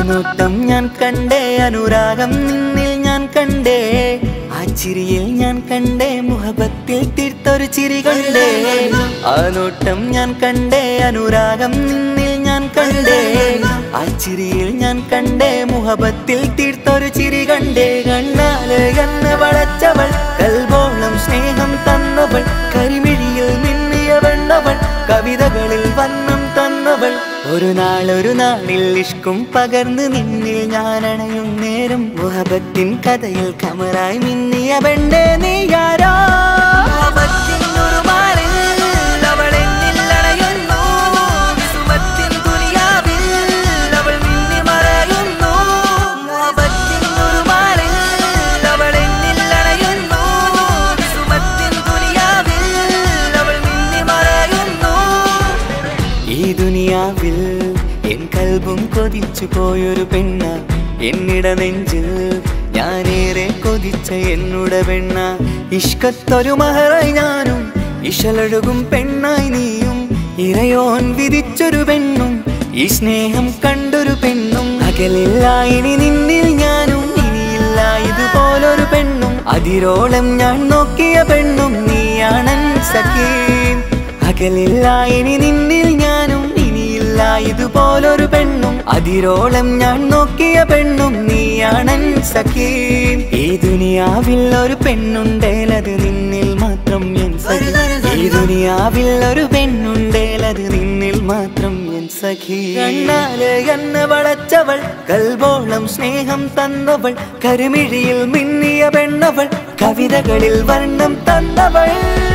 നോട്ടം ഞാൻ കണ്ടേ അനുരാഗം നിന്നിൽ ഞാൻ കണ്ടേ ആ ചിരിയിൽ ഞാൻ കണ്ടേ മുഹബത്തിൽ തീർത്തൊരു ചിരി കണ്ടേ ആ നോട്ടം ഞാൻ കണ്ടേ അനുരാഗം നിന്നിൽ ഞാൻ കണ്ടേ ആ ചിരിയിൽ ഞാൻ കണ്ടേ മുഹബത്തിൽ തീർത്തൊരു ചിരി കണ്ടേ കണ്ണാല് എന്നെ വളച്ചവൾ കൽബോളം സ്നേഹം തന്നവൾ കരിമിഴിയിൽ മിന്നിയ വെണ്ണവൾ കവിതകളിൽ വന്നം തന്നവൾ ഒരു നാൾ ഒരു നാളിൽ ഇഷ്കും പകർന്ന് നിന്നിൽ ഞാൻ അണയും നേരം മുഹബത്തിൻ കഥയിൽ കമറായി മിന്നിയ പെണ്ണേ നീയാരോ മുഹബത്തിൻ ഉറുമാലിൽ അവൾ എന്നിൽ അണയുന്നു. വിസുമത്തിൻ ദുനിയാവിൽ അവൾ മിന്നി മറയുന്നു. മുഹബത്തിൻ ഉറുമാലിൽ അവൾ എന്നിൽ അണയുന്നു. വിസുമത്തിൻ ദുനിയാവിൽ അവൾ മിന്നി മറയുന്നു. ഈ ദുനിയാവിൽ എൻ കൽബും കൊതിച്ചു പോയൊരു പെണ്ണ എന്നിട നെഞ്ചിൽ ഞാനേറെ കൊതിച്ച എന്നുട പെണ്ണ ഇഷ്കത്തൊരു മഹറായി ഞാനും ഇശലൊഴുകും പെണ്ണായി നീയും ഇറയോൻ വിധിച്ചൊരു പെണ്ണും ഈ സ്നേഹം കണ്ടൊരു പെണ്ണും അകലില്ല ഇനി നിന്നിൽ ഞാനും ഇനിയില്ല ഇതുപോലൊരു പെണ്ണും അതിരോളം ഞാൻ നോക്കിയ പെണ്ണും നീയാണൻ സഖീം അകലില്ല ഇനി നിന്നിൽ ഞാനും ഇനിയില്ല ഇതുപോലൊരു പെണ്ണും അതിരോളം ഞാൻ നോക്കിയ പെണ്ണും നീയാണൻ സഖീം ഈ ദുനിയാവിൽ ഒരു പെണ്ണുണ്ടേലത് നിന്നിൽ മാത്രം എൻ സഖി ഈ ദുനിയാവിൽ ഒരു പെണ്ണുണ്ടേലത് നിന്നിൽ മാത്രം എൻ സഖി കണ്ണാല് എന്നെ വളച്ചവൾ കൽബോളം സ്നേഹം തന്നവൾ കരുമിഴിയിൽ മിന്നിയ പെണ്ണവൾ കവിതകളിൽ വർണ്ണം തന്നവൾ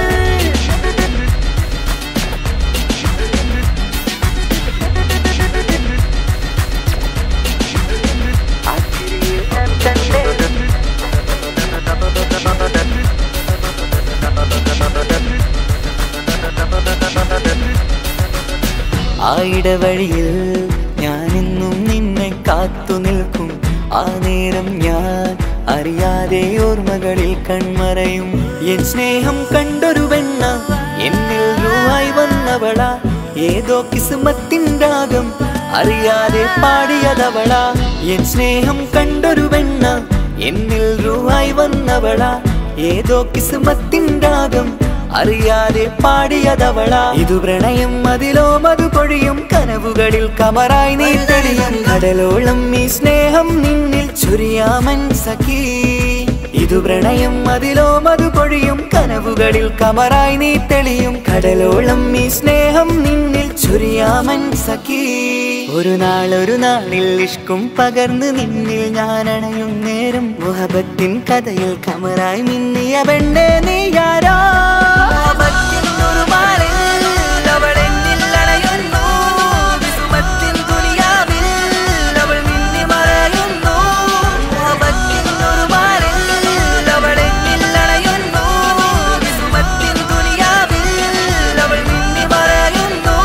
ആ ഇടവഴിയിൽ ഞാനെന്നും നിന്നെ കാത്തു നിൽക്കും ആ നേരം ഞാൻ അറിയാതെ ഓർമ്മകളിൽ കൺമറയും എൻ സ്നേഹം കണ്ടൊരു വെണ്ണ എന്നിൽ രൂപായി വന്നവള ഏതോ കിസുമത്തിൻ രാഗം അറിയാതെ പാടിയതവള എൻ സ്നേഹം കണ്ടൊരു വെണ്ണ എന്നിൽ രൂപായി വന്നവള ഏതോ കിസുമത്തിൻ രാഗം അറിയാതെ പാടിയതവള ഇതു പ്രണയം അതിലോ മധു പൊഴിയും കനവുകളിൽ കമറായി നീ തെളിയും കടലോളം ഈ സ്നേഹം നിന്നിൽ ചുരിയാമൻ സഖീ ഇതു പ്രണയം അതിലോ മധു പൊഴിയും കനവുകളിൽ കമറായി നീ തെളിയും കടലോളം ഈ സ്നേഹം നിന്നിൽ ചുരിയാമൻ സഖീ ഒരു നാൾ ഒരു നാളിൽ ഇഷ്കും പകർന്ന് നിന്നിൽ ഞാൻ അണയും നേരം മുഹബത്തിൻ കഥയിൽ കമറായി മിന്നിയ പെണ്ണേ നീയാരോ മുഹബത്തിൻ ഉറുമാലിൽ അവൾ എന്നിൽ അണയുന്നു. വിസുമത്തിൻ ദുനിയാവിൽ അവൾ മിന്നി മറയുന്നു. മുഹബത്തിൻ ഉറുമാലിൽ അവൾ എന്നിൽ അണയുന്നു. വിസുമത്തിൻ ദുനിയാവിൽ അവൾ മിന്നി മറയുന്നു.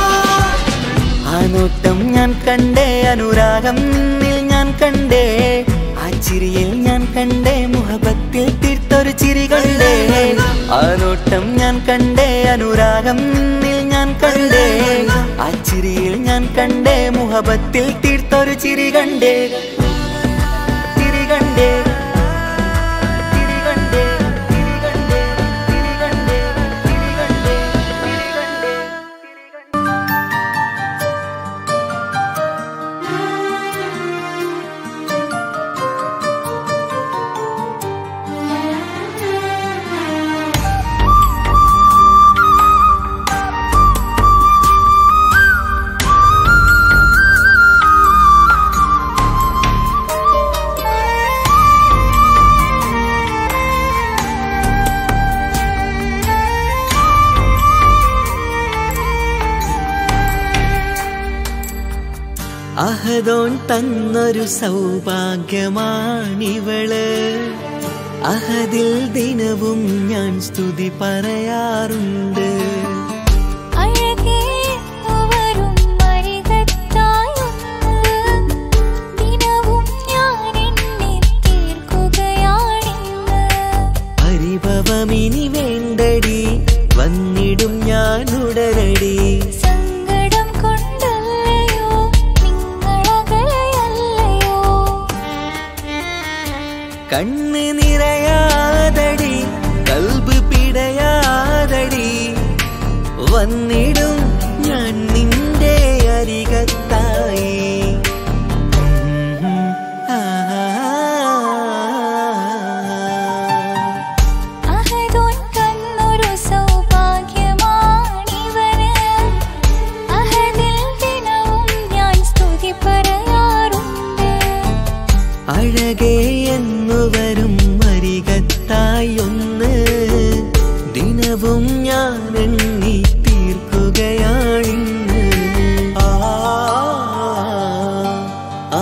ആ നോട്ടം ഞാൻ കണ്ടേ അനുരാഗം നിന്നിൽ ഞാൻ കണ്ടേ ആ ചിരിയിൽ ഞാൻ കണ്ടേ മുഹബത്തിൽ തീർത്തൊരു ചിരി കണ്ടേ ആ നോട്ടം ഞാൻ കണ്ടേ അനുരാഗം നിന്നിൽ ഞാൻ കണ്ടേ ആ ചിരിയിൽ ഞാൻ കണ്ടേ മുഹബത്തിൽ തീർത്തൊരു ചിരി കണ്ടേ ചിരി കണ്ടേ ചിരി കണ്ടേ ചിരി കണ്ടേ ചിരി കണ്ടേ ചിരി കണ്ടേ ചിരി കണ്ടേ അഹദോൻ തന്നൊരു സൗഭാഗ്യമാണിവള് അഹദിൽ ദിനവും ഞാൻ സ്തുതി പറയാറുണ്ട് അഴകേ അവരും അരികത്തായൊന്ന് ദിനവും ഞാൻ എന്നെ തീർക്കുകയാണിന്ന് പരിഭവമിനി വേണ്ടടി വന്നിടും ഞാൻ ഉടനടി സങ്കടം കൊണ്ടല്ലയോ നിങ്ങളകലയല്ലയോ വന്നിടും ഞാൻ നിന്റെ അരികത്തായി ആ അഹദോൻ തന്നൊരു സൗഭാഗ്യമാണിവന് അഹദിൽ ദിനവും ഞാൻ സ്തുതി പറയാറുണ്ട് അഴകേ എന്നു വരും അരികത്തായൊന്ന് ദിനവും ഞാൻ എണ്ണി തീർക്കുകയാണിന്ന് ആ ആ, ആ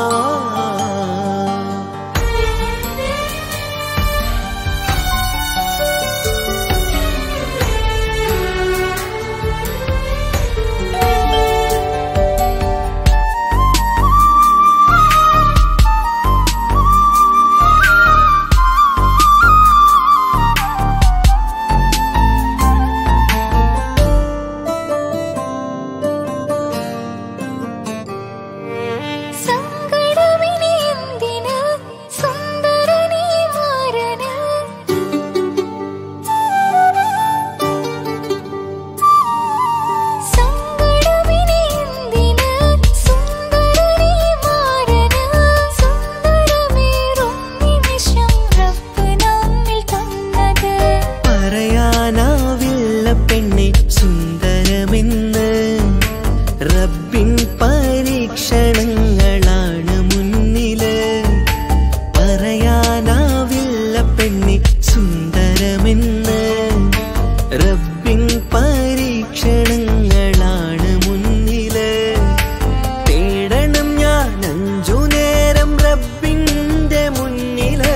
സങ്കടമിനി എന്തിന് സുന്ദരനീ മാരന് സങ്കടമിനി എന്തിന് സുന്ദരനീ മാരന് സുന്ദരമേറും നിമിഷം റബ്ബ് നമ്മിൽ തന്നത് പറയാനാവില്ല പെണ്ണെ സുന്ദരമെന്ന് റബ്ബിൻ പരീക്ഷണങ്ങളാണ് മുന്നില് പറയാനാവില്ല പെണ്ണെ സുന്ദരമെന്ന് റബ്ബിൻ പരീക്ഷണങ്ങളാണ് മുന്നില് തേടണം ഞാൻ അഞ്ചു നേരം റബ്ബിന്റെ മുന്നില്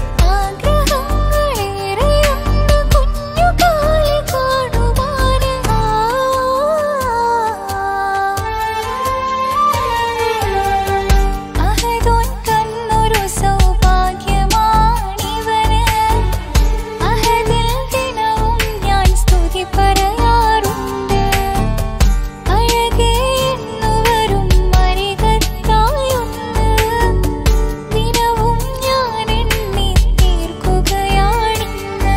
ആഗ്രഹങ്ങളേറെയുണ്ട് കുഞ്ഞുകാലി കാണുവാന് അഹദോൻ തന്നൊരു സൗഭാഗ്യമാണിവന് അഹദിൽ ദിനവും ഞാൻ സ്തുതി പറയാറുണ്ട് അഴകേ എന്നു വരും അരികത്തായൊന്ന് ദിനവും ഞാൻ എണ്ണി തീർക്കുകയാണിന്ന്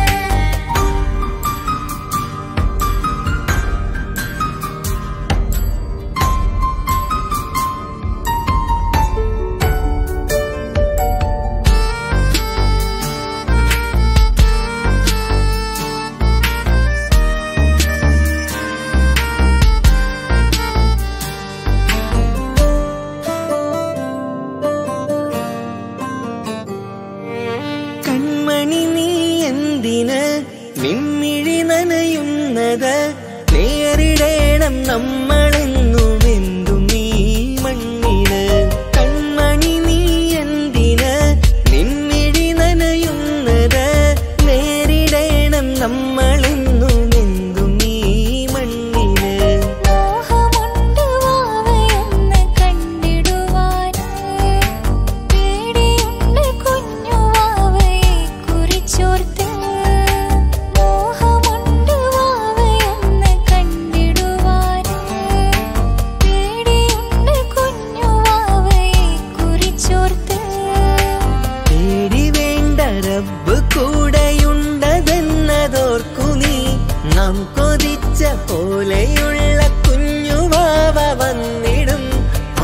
കൺമണി നീ എന്തിന് നിമ്മിഴി നനയുന്നത് നേരിടേണം നമ്മളെന്നും എന്തും നീ മണ്ണിന് കൺമണി നീ എന്തിന് നിമ്മിഴി നനയുന്നത് നേരിടേണം നമ്മളെന്നും എന്തും നീ മണ്ണിന് മോഹമുണ്ട് വാവയൊന്ന് കണ്ടിടുവാന് പേടിയുണ്ട് കുഞ്ഞു വാവയെ കുറിച്ചോർത്ത് മോഹമുണ്ട് വാവയൊന്ന് കണ്ടിടുവാന് പേടിയുണ്ട് കുഞ്ഞു വാവയെ കുറിച്ചോർത്ത് പേടി വേണ്ട റബ്ബ് കൂടെയുണ്ടതെന്നതോർക്കു നീ നാം കൊതിച്ച പോലെയുള്ള കുഞ്ഞുവാവ വന്നിടും ആ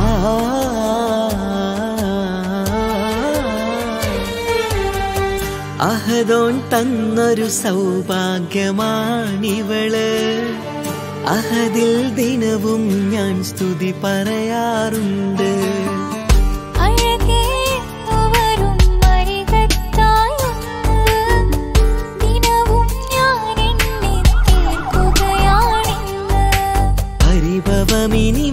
അഹദോൻ തന്നൊരു സൗഭാഗ്യമാണിവള് അഹദിൽ ദിനവും ഞാൻ സ്തുതി പറയാറുണ്ട് അഴകേ വരും അരികത്തായൊന്ന് ദിനവും ഞാൻ എണ്ണി തീർക്കുകയാണിന്ന് പരിഭവമിനി